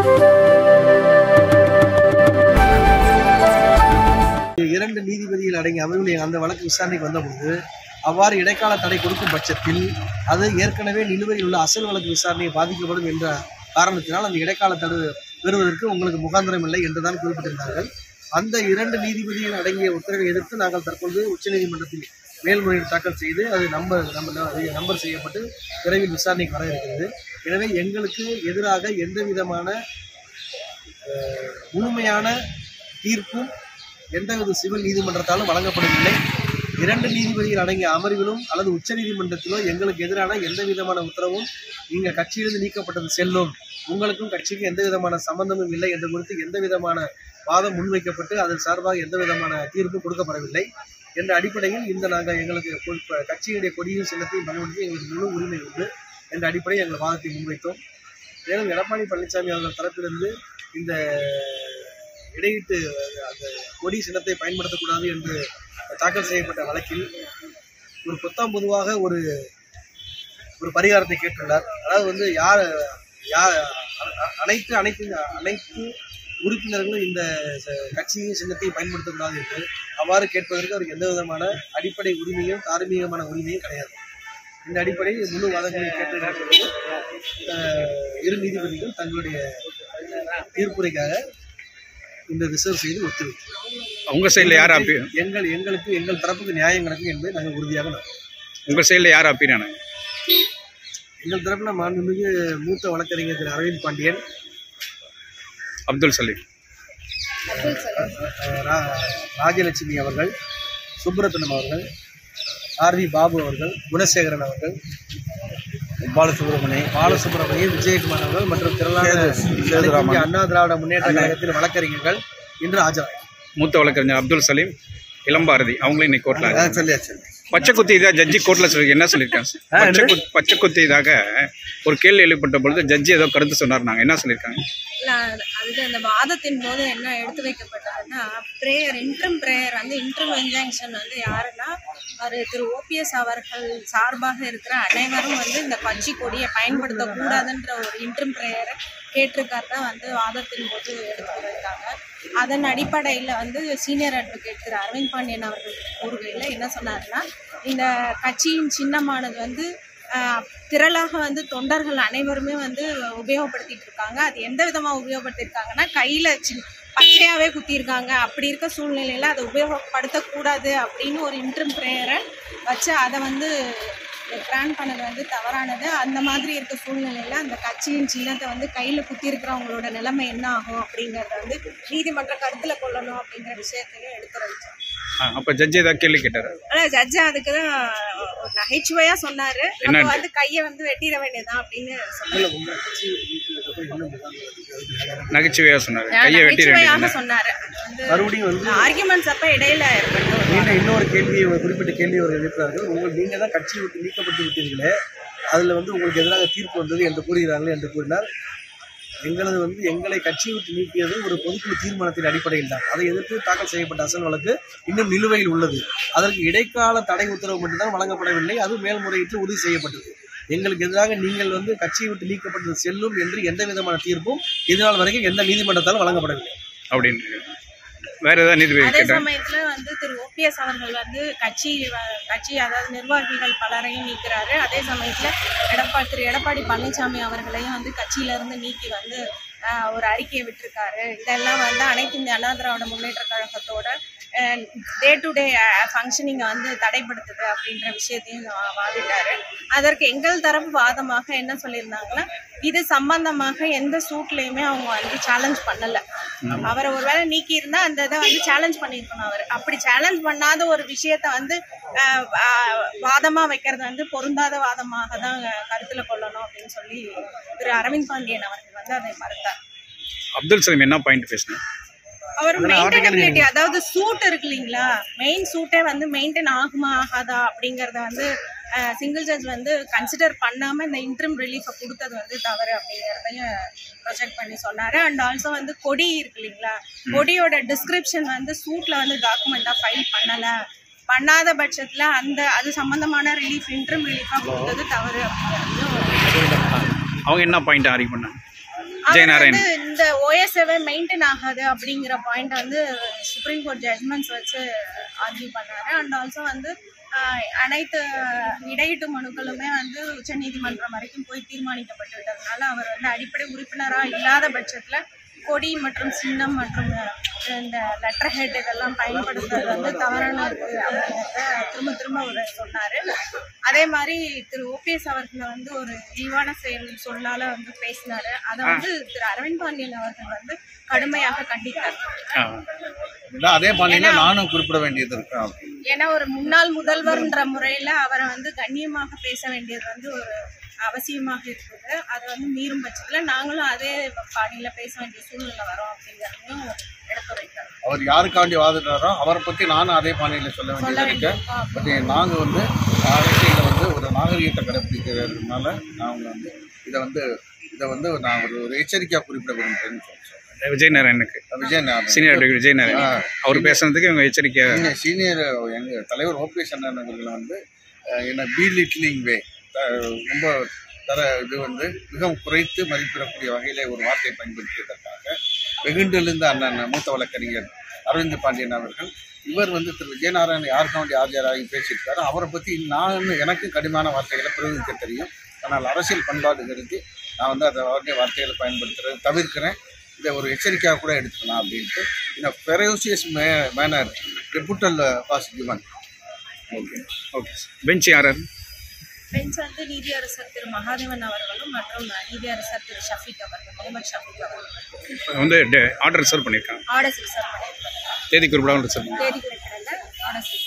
இரண்டு நீதிபதிகள் அடங்கிய அமர்வில் அந்த வழக்கு விசாரணைக்கு வந்தபோது அவ்வாறு இடைக்கால தடை கொடுக்கும் பட்சத்தில் அது ஏற்கனவே நிலுவையில் உள்ள அசல் வழக்கு விசாரணை பாதிக்கப்படும் என்ற காரணத்தினால் அந்த இடைக்கால தடை பெறுவதற்கு உங்களுக்கு முகாந்திரம் இல்லை என்றுதான் குறிப்பிட்டிருந்தார்கள் அந்த இரண்டு நீதிபதிகள் அடங்கிய உத்தரவை எதிர்த்து நாங்கள் தற்பொழுது உச்சநீதிமன்றத்தில் மேல்முறையீடு தாக்கல் செய்து அது நம்பர் நம்ம நம்பர் செய்யப்பட்டு விரைவில் விசாரணைக்கு வர இருக்கிறது எனவே எங்களுக்கு எதிராக எந்த விதமான அஹ், முழுமையான தீர்ப்பும் எந்தவித சிவில் நீதிமன்றத்தாலும் வழங்கப்படவில்லை இரண்டு நீதிபதிகள் அடங்கிய அமர்விலும் அல்லது உச்சநீதிமன்றத்திலோ எங்களுக்கு எதிரான எந்த விதமான உத்தரவும் நீங்கள் கட்சியிலிருந்து நீக்கப்பட்டது செல்லும் உங்களுக்கும் கட்சிக்கும் எந்த விதமான சம்பந்தமும் இல்லை என்று குறித்து எந்த விதமான வாதம் முன்வைக்கப்பட்டு அதன் சார்பாக எந்த விதமான தீர்ப்பும் கொடுக்கப்படவில்லை என்ற அடிப்படையில் இந்த நாங்கள் எங்களுக்கு கொ- கட்சியுடைய கொடியும் சின்னத்தையும் பயன்படுத்தி எங்களுக்கு முழு உரிமை உண்டு என்ற அடிப்படையில் எங்கள் வாதத்தை முன்வைத்தோம் மேலும் எடப்பாடி பழனிசாமி அவர்கள் தரப்பிலிருந்து இந்த இடையீட்டு அந்த கொடி சின்னத்தை பயன்படுத்தக்கூடாது என்று தாக்கல் செய்யப்பட்ட வழக்கில் ஒரு பொத்தாம் பொதுவாக ஒரு ஒரு பரிகாரத்தை கேட்டுள்ளார் அதாவது வந்து யார் யார் அ- அ- அனைத்து அனைத்து அனைத்து உறுப்பினர்களும் இந்த ச- கட்சியின் சின்னத்தையும் பயன்படுத்தக்கூடாது என்று அவ்வாறு கேட்பதற்கு அவருக்கு எந்த விதமான அடிப்படை உரிமையும் தார்மீகமான உரிமையும் கிடையாது இந்த அடிப்படையில் முழு வாதங்களை கேட்டு இரு நீதிபதிகள் தங்களுடைய தீர்ப்புரைக்காக இந்த ரிசர்வ் செய்து ஒத்துழைக்கும் உங்க சைடில் யார் அப்பீ எங்கள் எங்களுக்கு எங்கள் தரப்புக்கு நியாயம் கிடைக்கும் என்பதை நாங்கள் உறுதியாக நம்புகிறோம் உங்க சைடில் யார் அப்பீரான எங்கள் தரப்பில் மாண்புமிகு மூத்த வழக்கறிஞர் திரு அரவிந்த் பாண்டியன் அப்துல் சலீம் அஹ், ரா- ராஜலட்சுமி அவர்கள் சுப்ரத்னம் அவர்கள் ஆர்வி பாபு அவர்கள் குணசேகரன் அவர்கள் பாலசுப்ரமணியம் பாலசுப்ரமணியம் விஜயகுமார் அவர்கள் மற்றும் திரளான அனைத்து இந்திய அண்ணா திராவிட முன்னேற்ற கழகத்தின் வழக்கறிஞர்கள் இன்று ஆஜராக மூத்த வழக்கறிஞர் அப்துல் சலீம் இளம்பாரதி அவங்களும் இன்னைக்கு கோர்ட்டில் சொல்லியாச்சு பச்சை குத்தி இதாக ஜட்ஜி கோர்ட்டில் சொல்லி என்ன சொல்லியிருக்காங்க பச்சை குத் பச்சை குத்தி இதாக ஒரு கேள்வி எழுப்பப்பட்ட பொழுது ஜட்ஜி ஏதோ கருத்து சொன்னார் நாங்கள் என்ன சொல்லியிருக்காங்க இல்ல, அது- அது அந்த வாதத்தின் போது என்ன எடுத்து வைக்கப்பட்டதுன்னா பிரேயர் இன்ட்ரம் பிரேயர் வந்து இன்ட்ரம் இன்ஜங்ஷன் வந்து யாருன்னா அவர் திரு ஓபிஎஸ் அவர்கள் சார்பாக இருக்கிற அனைவரும் வந்து இந்த கட்சி கொடியை பயன்படுத்தக்கூடாதுன்ற ஒரு இன்ட்ரம் பிரேயரை கேட்டிருக்காரு தான் வந்து வாதத்தின் போது எடுத்து வைத்தாங்க அதன் அடிப்படையில் வந்து சீனியர் அட்வொகேட் திரு அரவிந்த் பாண்டியன் அவர்கள் கூறுகையில் என்ன சொன்னாருன்னா இந்த கட்சியின் சின்னமானது வந்து ஆஹ், திரளாக வந்து தொண்டர்கள் அனைவருமே வந்து உபயோகப்படுத்திட்டு இருக்காங்க அது எந்த விதமாக உபயோகப்படுத்தியிருக்காங்கன்னா கையில் சின் பச்சையாகவே குத்திருக்காங்க அப்படி இருக்க சூழ்நிலையில் அதை உபயோகப்படுத்தக்கூடாது அப்படின்னு ஒரு இன்ட்ரம் ப்ரேயரை வச்சு அதை வந்து பிளான் பண்ணது வந்து தவறானது அந்த மாதிரி இருக்க சூழ்நிலையில் அந்த கட்சியின் சின்னத்தை வந்து கையில் குத்திருக்கிறவங்களோட நிலைமை என்ன ஆகும் அப்படிங்கிறத வந்து நீதிமன்ற கருத்தில் கொள்ளணும் அப்படிங்கிற விஷயத்தையும் எடுத்துரைச்சோம் அப்போ ஜட்ஜி ஏதாவது கேள்வி கேட்டார் ஆனால் ஜட்ஜ் அதுக்கு தான் ஒரு நகைச்சுவையாக சொன்னார் நம்ம என்னன்னு? வந்து கையை வந்து வெட்டிட வேண்டியதுதான் அப்படின்னு சொன்னார் உங்கள் கட்சி இன்னும் நகைச்சுவையாக சொன்னார் கையை வெட்டி நகைச்சுவையாக ரெண்டு சொன்னார் அது வந்து மறுபடியும் வந்து ஆர்குமெண்ட்ஸ் அப்ப இடையில ஏற்பட்டது மீண்டும் இன்னொரு கேள்வியை ஒரு குறிப்பிட்ட கேள்வி அவர் எழுப்புறார்கள் உங்கள் நீங்கள் தான் கட்சி விட்டு நீக்கப்பட்டு விட்டீர்களே அதில் வந்து உங்களுக்கு எதிராக தீர்ப்பு வந்தது என்று கூறுகிறார்கள் என்று கூறினார் எங்களது வந்து எங்களை கட்சி விட்டு நீக்கியது ஒரு பொதுக்குழு தீர்மானத்தின் அடிப்படையில் தான் அதை எதிர்த்து தாக்கல் செய்யப்பட்ட அசல் வழக்கு இன்னும் நிலுவையில் உள்ளது அதற்கு இடைக்கால தடை உத்தரவு மட்டும்தான் வழங்கப்படவில்லை அது மேல்முறையீட்டில் உறுதி செய்யப்பட்டது எங்களுக்கு எதிராக நீங்கள் வந்து கட்சியை விட்டு நீக்கப்பட்டது செல்லும் என்று எந்த விதமான தீர்ப்பும் இதுநாள் வரைக்கும் எந்த நீதிமன்றத்தாலும் வழங்கப்படவில்லை அப்படின்னு வேற ஏதாவது நீதிபதி அதே கேட்டாங்க சமயத்துல வந்து திரு ஓபிஎஸ் அவர்கள் வந்து கட்சி வ- கட்சி அதாவது நிர்வாகிகள் பலரையும் நீக்கிறாரு அதே சமயத்துல எடப்பாடி திரு எடப்பாடி பழனிசாமி அவர்களையும் வந்து கட்சியில இருந்து நீக்கி வந்து ஆஹ், ஒரு அறிக்கையை விட்டிருக்காரு இதெல்லாம் வந்து அனைத்து இந்திய அண்ணா திராவிட முன்னேற்ற கழகத்தோட டே டு டே ஃபங்க்ஷனிங்கை வந்து தடைப்படுத்துது அப்படின்ற விஷயத்தையும் வா- வாதிட்டாரு அதற்கு எங்கள் தரப்பு வாதமாக என்ன சொல்லியிருந்தாங்கன்னா இது சம்பந்தமாக எந்த சூட்லையுமே அவங்க வந்து சேலஞ்ச் பண்ணல அவரை ஒருவேளை நீக்கி இருந்தா அந்த இதை வந்து சேலஞ்ச் பண்ணியிருக்கணும் அவர் அப்படி சேலஞ்ச் பண்ணாத ஒரு விஷயத்த வந்து ஆஹ், ஆஹ், வாதமா வைக்கிறது வந்து பொருந்தாத வாதமாக தான் கருத்துல கொள்ளணும் அப்படின்னு சொல்லி திரு அரவிந்த் பாண்டியன் அவர்கள் வந்து அதை மறுத்தார் அப்துல் சலீம் என்ன பாயிண்ட் பேசினார் அவர் அதெல்லாம் அவர்ட்ட மெயின்டெனபிலிட்டி அதாவது சூட் இருக்கு இல்லைங்களா மெயின் சூட்டே வந்து மெயின்டைன் ஆகுமா ஆகாதா அப்படிங்கறத வந்து சிங்கிள் ஜட்ஜ் வந்து கன்சிடர் பண்ணாம இந்த இன்ட்ரிம் ரிலீஃபை கொடுத்தது வந்து தவறு அப்படிங்கிறதையும் ப்ரொஜெக்ட் பண்ணி சொன்னாரு அண்ட் ஆல்சோ வந்து கொடி இருக்கு இல்லைங்களா கொடியோட டிஸ்கிரிப்ஷன் வந்து சூட்ல வந்து டாக்குமெண்டா ஃபைல் பண்ணல பண்ணாத பட்சத்துல அந்த அது சம்பந்தமான ரிலீஃப் இன்ட்ரிம் ரிலீஃபா கொடுத்தது தவறு அப்படிங்கிறதையும் அவங்க என்ன பாயிண்ட் ஆர்கியூ பண்ணாங்க அவர் ஜெயநாராயண் வந்து அந்த ஓஎஸ்ஏவே மெயின்டைன் ஆகாது அப்படிங்கிற பாயிண்ட் வந்து சுப்ரீம் கோர்ட் ஜட்மெண்ட்ஸ் வச்சு ஆர்கியூ பண்ணாரு அண்ட் ஆல்சோ வந்து ஆஹ், அனைத்து இடையீட்டு மனுக்களுமே வந்து உச்சநீதிமன்றம் வரைக்கும் போய் தீர்மானிக்கப்பட்டு விட்டதுனால அவர் வந்து அடிப்படை உறுப்பினராக இல்லாத பட்சத்தில் கொடி மற்றும் சின்னம் மற்றும் இந்த லெட்டர் ஹெட் இதெல்லாம் பயன்படுத்துறது வந்து தவறான இருக்கு அப்படிங்கிறத திரும்ப திரும்ப அவர் சொன்னார் அதே மாதிரி திரு ஓபிஎஸ் அவர்களை வந்து ஒரு இழிவான செயல் சொல்லால வந்து பேசினாரு அதை வந்து திரு அரவிந்த் பாண்டியன் அவர்கள் வந்து கடுமையாக கண்டித்தார் இல்ல, அதே பாணியில நானும் குறிப்பிட வேண்டியது இருக்கு ஏன்னா ஒரு முன்னாள் முதல்வர்ன்ற முறையில அவரை வந்து கண்ணியமாக பேச வேண்டியது வந்து ஒரு அவசியமாக இருக்குது அதை வந்து மீறும் பட்சத்தில் நாங்களும் அதே பாணியில பேச வேண்டிய சூழ்நிலை வரும் அப்படிங்கிறதையும் எடுத்துரைத்தார் அவர் யாருக்காண்டி வாதிடுறாரோ அவரை பத்தி நானும் அதே பாணியில சொல்ல சொல்ல வேண்டியது இருக்கு வேண்டியிருக்கோம் பட் நாங்க வந்து அரசியல வந்து ஒரு நாகரிகத்தை கடைபிடிக்கிறதுனால நாங்க வந்து இதை வந்து இதை வந்து நான் ஒரு ஒரு எச்சரிக்கையா குறிப்பிட விரும்புறேன்னு சொல்றேன் விஜய் நாராயணுக்கு விஜய் நான் சீனியர் அட்வொகேட் விஜய் நாராயண் அவர் பேசுனதுக்கு இவங்க எச்சரிக்கை சீனியர் சீனியர் எங்க தலைவர் ஓபிஎஸ் அண்ணன் அவர்கள் வந்து அஹ், என்ன பி லிட்லிங் வே ரொம்ப தர இது வந்து மிகவும் குறைத்து மதிப்பிடக்கூடிய வகையிலே ஒரு வார்த்தையை பயன்படுத்தியதற்காக வெகுண்டெழுந்த அண்ணன் மூத்த வழக்கறிஞர் அரவிந்த் பாண்டியன் அவர்கள் இவர் வந்து திரு விஜயநாராயணன் யாருக்கும் வேண்டிய ஆஜராகி பேசியிருக்காரு அவரை பற்றி நான் எனக்கு கடுமையான வார்த்தைகளை பிரயோகிக்க தெரியும் ஆனால் அரசியல் பண்பாடு கருதி நான் வந்து அதை அவருடைய வார்த்தைகளை பயன்படுத்துறது தவிர்க்கிறேன் இதை ஒரு எச்சரிக்கையாக கூட எடுத்துக்கலாம் அப்படின்ட்டு இந்த ferocious may manner rebuttal was given okay okay bench யார் பெஞ்ச் வந்து நீதியரசர் திரு மகாதேவன் அவர்களும் மற்றும் நீதியரசர் திரு ஷஃபீக் அவர்கள் முகமது ஷஃபீக் அவர்கள் வந்து ஆர்டர் ரிசர்வ் பண்ணியிருக்காங்க ஆர்டர்ஸ் ரிசர்வ் பண்ணியிருக்காங்க தேதி குறிப்பிடாமல் ரிசர்வ் தேதி குறிப்பிடல ஆர்டர்ஸ்